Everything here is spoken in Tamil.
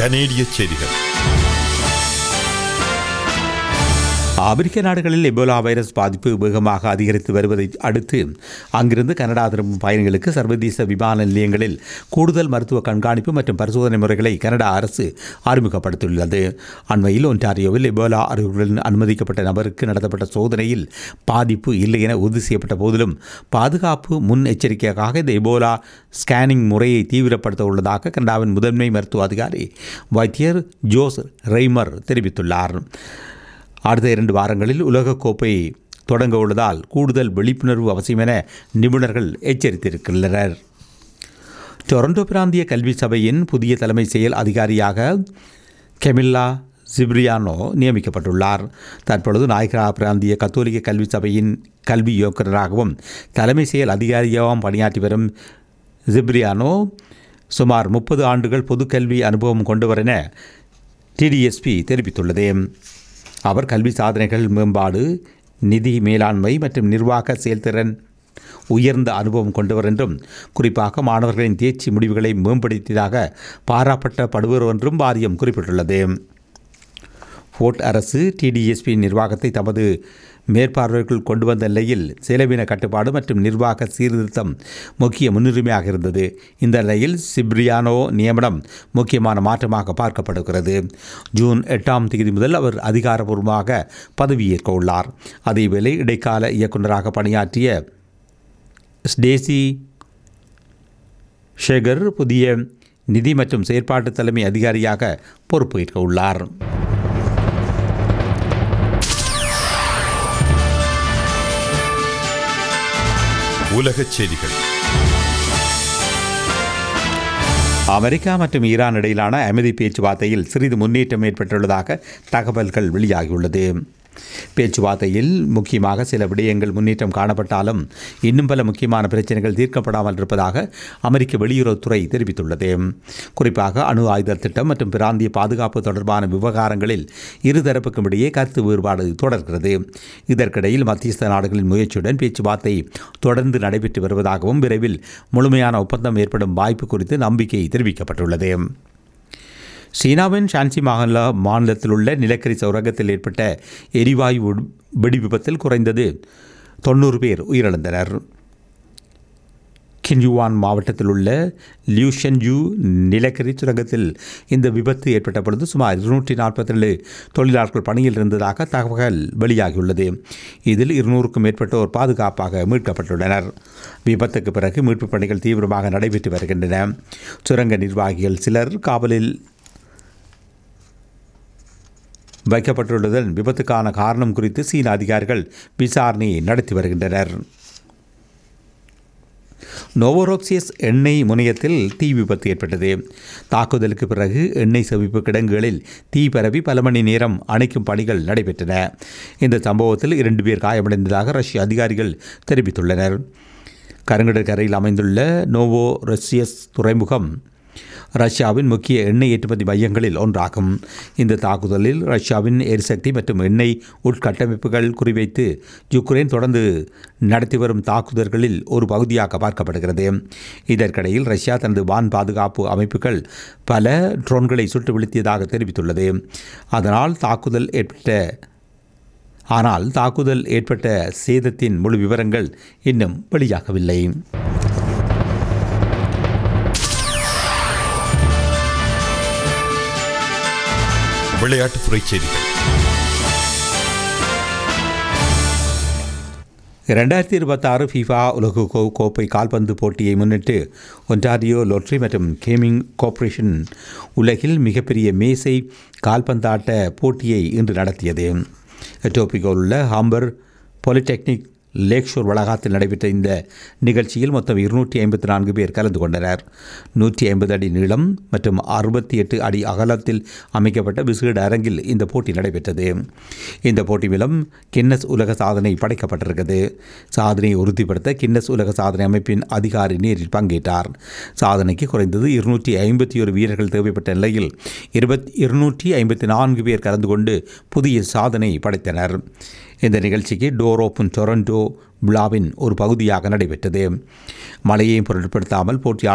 கனேடிய செய்திகள் ஆப்பிரிக்க நாடுகளில் எபோலா வைரஸ் பாதிப்பு வேகமாக அதிகரித்து வருவதை அடுத்து அங்கிருந்து கனடா திரும்பும் பயணிகளுக்கு சர்வதேச விமான நிலையங்களில் கூடுதல் மருத்துவ கண்காணிப்பு மற்றும் பரிசோதனை முறைகளை கனடா அரசு அறிமுகப்படுத்தியுள்ளது அண்மையில் ஒன்டாரியோவில் எபோலா அறிகுறிகளுடன் அனுமதிக்கப்பட்ட நபருக்கு நடத்தப்பட்ட சோதனையில் பாதிப்பு இல்லை என உறுதி செய்யப்பட்ட போதிலும் பாதுகாப்பு முன் எச்சரிக்கையாக இந்த எபோலா ஸ்கேனிங் முறையை தீவிரப்படுத்த உள்ளதாக கனடாவின் முதன்மை மருத்துவ அதிகாரி வைத்தியர் ஜோஸ் ரெய்மர் தெரிவித்துள்ளார் அடுத்த இரண்டு வாரங்களில் உலகக்கோப்பை தொடங்க உள்ளதால் கூடுதல் விழிப்புணர்வு அவசியம் என நிபுணர்கள் எச்சரித்திருக்கின்றனர் டொரண்டோ பிராந்திய கல்வி சபையின் புதிய தலைமை செயல் அதிகாரியாக கெமில்லா சிப்ரியானோ நியமிக்கப்பட்டுள்ளார் தற்பொழுது நாயகரா பிராந்திய கத்தோலிக்க கல்வி சபையின் கல்வி இயக்குநராகவும் தலைமை செயல் அதிகாரியாகவும் பணியாற்றி வரும் ஜிப்ரியானோ சுமார் முப்பது ஆண்டுகள் பொதுக்கல்வி அனுபவம் கொண்டவர் என டிடிஎஸ்பி தெரிவித்துள்ளது அவர் கல்வி சாதனைகள் மேம்பாடு நிதி மேலாண்மை மற்றும் நிர்வாக செயல்திறன் உயர்ந்த அனுபவம் கொண்டவர் என்றும் குறிப்பாக மாணவர்களின் தேர்ச்சி முடிவுகளை மேம்படுத்தியதாக பாராட்டப்படுவர் என்றும் வாரியம் குறிப்பிட்டுள்ளது ஃபோர்ட் அரசு டிடிஎஸ்பி நிர்வாகத்தை தமது மேற்பார்வைக்குள் கொண்டு வந்த நிலையில் செலவின கட்டுப்பாடு மற்றும் நிர்வாக சீர்திருத்தம் முக்கிய முன்னுரிமையாக இருந்தது இந்த நிலையில் சிப்ரியானோ நியமனம் முக்கியமான மாற்றமாக பார்க்கப்படுகிறது ஜூன் எட்டாம் தேதி முதல் அவர் அதிகாரப்பூர்வமாக பதவியேற்க உள்ளார் அதேவேளை இடைக்கால இயக்குநராக பணியாற்றிய ஸ்டேசி ஷேகர் புதிய நிதி மற்றும் செயற்பாட்டு தலைமை அதிகாரியாக பொறுப்பேற்க உள்ளார் உலகச் செய்திகள் அமெரிக்கா மற்றும் ஈரான் இடையிலான அமைதி பேச்சுவார்த்தையில் சிறிது முன்னேற்றம் ஏற்பட்டுள்ளதாக தகவல்கள் வெளியாகியுள்ளது பேச்சுவார்த்தையில் முக்கியமாக சில விடயங்கள் முன்னேற்றம் காணப்பட்டாலும் இன்னும் பல முக்கியமான பிரச்சனைகள் தீர்க்கப்படாமல் இருப்பதாக அமெரிக்க வெளியுறவுத்துறை தெரிவித்துள்ளது குறிப்பாக அணு ஆயுத திட்டம் மற்றும் பிராந்திய பாதுகாப்பு தொடர்பான விவகாரங்களில் இருதரப்புக்கும் இடையே கருத்து வேறுபாடு தொடர்கிறது இதற்கிடையில் மத்தியஸ்த நாடுகளின் முயற்சியுடன் பேச்சுவார்த்தை தொடர்ந்து நடைபெற்று வருவதாகவும் விரைவில் முழுமையான ஒப்பந்தம் ஏற்படும் வாய்ப்பு குறித்து நம்பிக்கை தெரிவிக்கப்பட்டுள்ளது சீனாவின் ஷான்சி மாநில மாநிலத்தில் உள்ள நிலக்கரி சுரங்கத்தில் ஏற்பட்ட எரிவாயு உட்- வெடி விபத்தில் குறைந்தது தொண்ணூறு பேர் உயிரிழந்தனர் கின்யுவான் மாவட்டத்தில் உள்ள லியூஷன்யூ நிலக்கரி சுரங்கத்தில் இந்த விபத்து ஏற்பட்ட பொழுது சுமார் இருநூற்றி நாற்பத்தேழு தொழிலாளர்கள் பணியில் இருந்ததாக தகவல் வெளியாகியுள்ளது இதில் இருநூறுக்கும் மேற்பட்டோர் பாதுகாப்பாக மீட்கப்பட்டுள்ளனர் விபத்துக்கு பிறகு மீட்புப் பணிகள் தீவிரமாக நடைபெற்று வருகின்றன சுரங்க நிர்வாகிகள் சிலர் காவலில் வைக்கப்பட்டுள்ளதுடன் விபத்துக்கான காரணம் குறித்து சீன அதிகாரிகள் விசாரணை நடத்தி வருகின்றனர் நோவோரோக்சியஸ் எண்ணெய் முனையத்தில் தீ விபத்து ஏற்பட்டது தாக்குதலுக்கு பிறகு எண்ணெய் செவிப்பு கிடங்குகளில் தீ பரவி பல மணி நேரம் அணைக்கும் பணிகள் நடைபெற்றன இந்த சம்பவத்தில் இரண்டு பேர் காயமடைந்ததாக ரஷ்ய அதிகாரிகள் தெரிவித்துள்ளனர் கருங்கடல் கரையில் அமைந்துள்ள நோவோ ரஷ்யஸ் துறைமுகம் ரஷ்யாவின் முக்கிய எண்ணெய் ஏற்றுமதி மையங்களில் ஒன்றாகும் இந்த தாக்குதலில் ரஷ்யாவின் எரிசக்தி மற்றும் எண்ணெய் உட்கட்டமைப்புகள் குறிவைத்து யுக்ரைன் தொடர்ந்து நடத்தி வரும் தாக்குதல்களில் ஒரு பகுதியாக பார்க்கப்படுகிறது இதற்கிடையில் ரஷ்யா தனது வான் பாதுகாப்பு அமைப்புகள் பல ட்ரோன்களை சுட்டு வீழ்த்தியதாக தெரிவித்துள்ளது அதனால் தாக்குதல் ஏற்பட்ட ஆனால் தாக்குதல் ஏற்பட்ட சேதத்தின் முழு விவரங்கள் இன்னும் வெளியாகவில்லை விளையாட்டுத்துறை செய்திகள் ரெண்டாயிரத்தி இருபத்தாறு ஃபிஃபா உலக கோ- கோப்பை கால்பந்து போட்டியை முன்னிட்டு ஒன்டாரியோ லொட்ரி மற்றும் கேமிங் கார்ப்பரேஷன் உலகில் மிகப்பெரிய மேசை கால்பந்தாட்ட போட்டியை இன்று நடத்தியது எட்டோப்பிகோவில் உள்ள ஹாம்பர் பாலிடெக்னிக் லேக்ஷோர் வளாகத்தில் நடைபெற்ற இந்த நிகழ்ச்சியில் மொத்தம் இருநூற்றி ஐம்பத்தி நான்கு பேர் கலந்து கொண்டனர் நூற்றி ஐம்பது அடி நீளம் மற்றும் அறுபத்தி எட்டு அடி அகலத்தில் அமைக்கப்பட்ட விசேட அரங்கில் இந்த போட்டி நடைபெற்றது இந்த போட்டி மூலம் கின்னஸ் உலக சாதனை படைக்கப்பட்டிருக்கிறது சாதனையை உறுதிப்படுத்த கின்னஸ் உலக சாதனை அமைப்பின் அதிகாரி நேரில் பங்கேற்றார் சாதனைக்கு குறைந்தது இருநூற்றி ஐம்பத்தி ஒரு வீரர்கள் தேவைப்பட்ட நிலையில் இருபத் இருநூற்றி ஐம்பத்தி நான்கு பேர் கலந்து கொண்டு புதிய சாதனை படைத்தனர் இந்த நிகழ்ச்சிக்கு டோர் ஓப்பன் டொரண்டோ விழாவின் ஒரு பகுதியாக நடைபெற்றது மழையையும் பொருட்படுத்தாமல் போட்டியாளர்